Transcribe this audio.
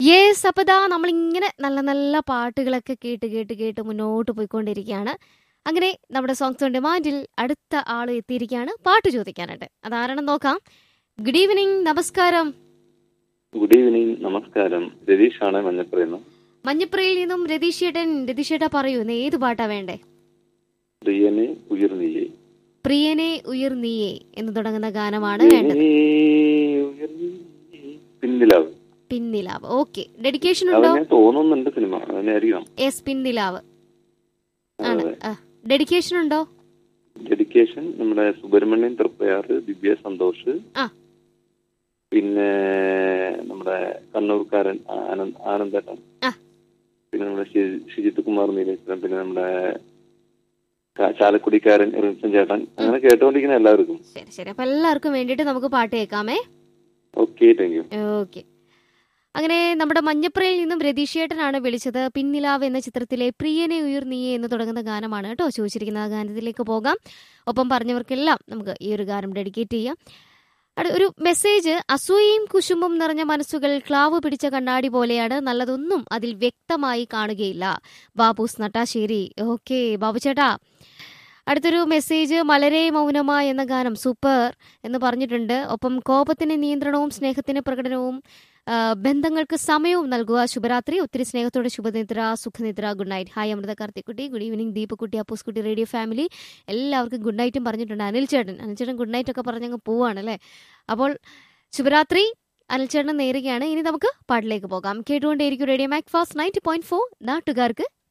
Yes അപ്പതാ നമ്മളിങ്ങനെ നല്ല നല്ല പാട്ടുകളൊക്കെ കേട്ട് കേട്ട് കേട്ട് മുന്നോട്ട് പോയിക്കൊണ്ടിരിക്കുകയാണ് അങ്ങനെ നമ്മുടെ സോങ്സ് ഓൺ ഡിമാൻഡിൽ അടുത്ത ആൾ എത്തിയിരിക്കുകയാണ് പാട്ട് ചോദിക്കാനായിട്ട് അതാരണം നോക്കാം ഗുഡ് ഈവനിങ് നമസ്കാരം ഗുഡ് ഈവനിങ് നമസ്കാരം രതീഷാണ് മഞ്ഞപ്പുറയുന്നു മഞ്ഞപ്പുറയിൽ നിന്നും രതീഷേട്ടൻ രതീഷേട്ട പറയൂ ഇന്ന് ഏത് പാട്ടാ വേണ്ടേ പ്രിയനെ ഉയർന്നിയേ പ്രിയനെ ഉയർ നീയേ എന്ന് തുടങ്ങുന്ന ഗാനമാണ് വേണ്ടത് പിന്നിലാവ് പിന്നിലാവ് ഓക്കെ ഡെഡിക്കേഷൻ അത് ഉണ്ടോ ഞാൻ തോന്നുന്നുണ്ട് സിനിമ അതിനെ അറിയാം യെസ് പിന്നിലാവ് ആണ് അതെ. ഡെഡിക്കേഷൻ ഉണ്ടോ ഡെഡിക്കേഷൻ നമ്മുടെ സുബ്രഹ്മണ്യൻ തൃപ്പയാറ് ദിവ്യ സന്തോഷ് ആ. പിന്നെ നമ്മുടെ കണ്ണൂർക്കാരൻ ആനന്ദ് ആനന്ദേട്ടൻ ആ. പിന്നെ നമ്മുടെ ശി- ശിജിത്ത് കുമാർ നീലേശ്വരൻ പിന്നെ നമ്മുടെ ചാ- ചാലക്കുടിക്കാരൻ റിൻസൻ ചേട്ടൻ അങ്ങനെ കേട്ടോണ്ടിരിക്കുന്ന എല്ലാവർക്കും ശരി ശരി അപ്പൊ എല്ലാവർക്കും വേണ്ടിയിട്ട് നമുക്ക് പാട്ട് കേൾക്കാമേ ഓക്കെ താങ്ക് യു ഓക്കെ അങ്ങനെ നമ്മുടെ മഞ്ഞപ്രയിൽ നിന്നും രതീഷേട്ടനാണ് വിളിച്ചത് പിന്നിലാവ് എന്ന ചിത്രത്തിലെ പ്രിയനെ ഉയർ നീയെ എന്ന് തുടങ്ങുന്ന ഗാനമാണ് കേട്ടോ ചോദിച്ചിരിക്കുന്ന ആ ഗാനത്തിലേക്ക് പോകാം ഒപ്പം പറഞ്ഞവർക്കെല്ലാം നമുക്ക് ഈ ഒരു ഗാനം ഡെഡിക്കേറ്റ് ചെയ്യാം അടു ഒരു മെസ്സേജ് അസൂയയും കുശുമ്പും നിറഞ്ഞ മനസ്സുകൾ ക്ലാവ് പിടിച്ച കണ്ണാടി പോലെയാണ് നല്ലതൊന്നും അതിൽ വ്യക്തമായി കാണുകയില്ല ബാബൂസ് നട്ടാശ്ശേരി ഓക്കെ ബാബു ചേട്ടാ അടുത്തൊരു മെസ്സേജ് മലരെ മൗനമ എന്ന ഗാനം സൂപ്പർ എന്ന് പറഞ്ഞിട്ടുണ്ട് ഒപ്പം കോപത്തിന് നിയന്ത്രണവും സ്നേഹത്തിന് പ്രകടനവും ആ, ബന്ധങ്ങൾക്ക് സമയവും നൽകുക ശുഭരാത്രി ഒത്തിരി സ്നേഹത്തോടെ ശുഭനിദ്ര സുഖനിദ്ര ഗുഡ് നൈറ്റ് ഹായ് അമൃത കാർത്തിക്കുട്ടി ഗുഡ് ഈവനിങ് ദീപക്കുട്ടി അപ്പൂസ്കുട്ടി റേഡിയോ ഫാമിലി എല്ലാവർക്കും ഗുഡ് നൈറ്റും പറഞ്ഞിട്ടുണ്ട് അനിൽ ചേട്ടൻ അനിൽ ചേട്ടൻ ഗുഡ് നൈറ്റ് ഒക്കെ പറഞ്ഞങ്ങ് പോവാണ് അല്ലേ അപ്പോൾ ശുഭരാത്രി അനിൽ ചേട്ടൻ നേരുകയാണ് ഇനി നമുക്ക് പാട്ടിലേക്ക് പോകാം കേട്ടുകൊണ്ടേയിരിക്കും radio Macfast ninety point four നാട്ടുകാർക്ക്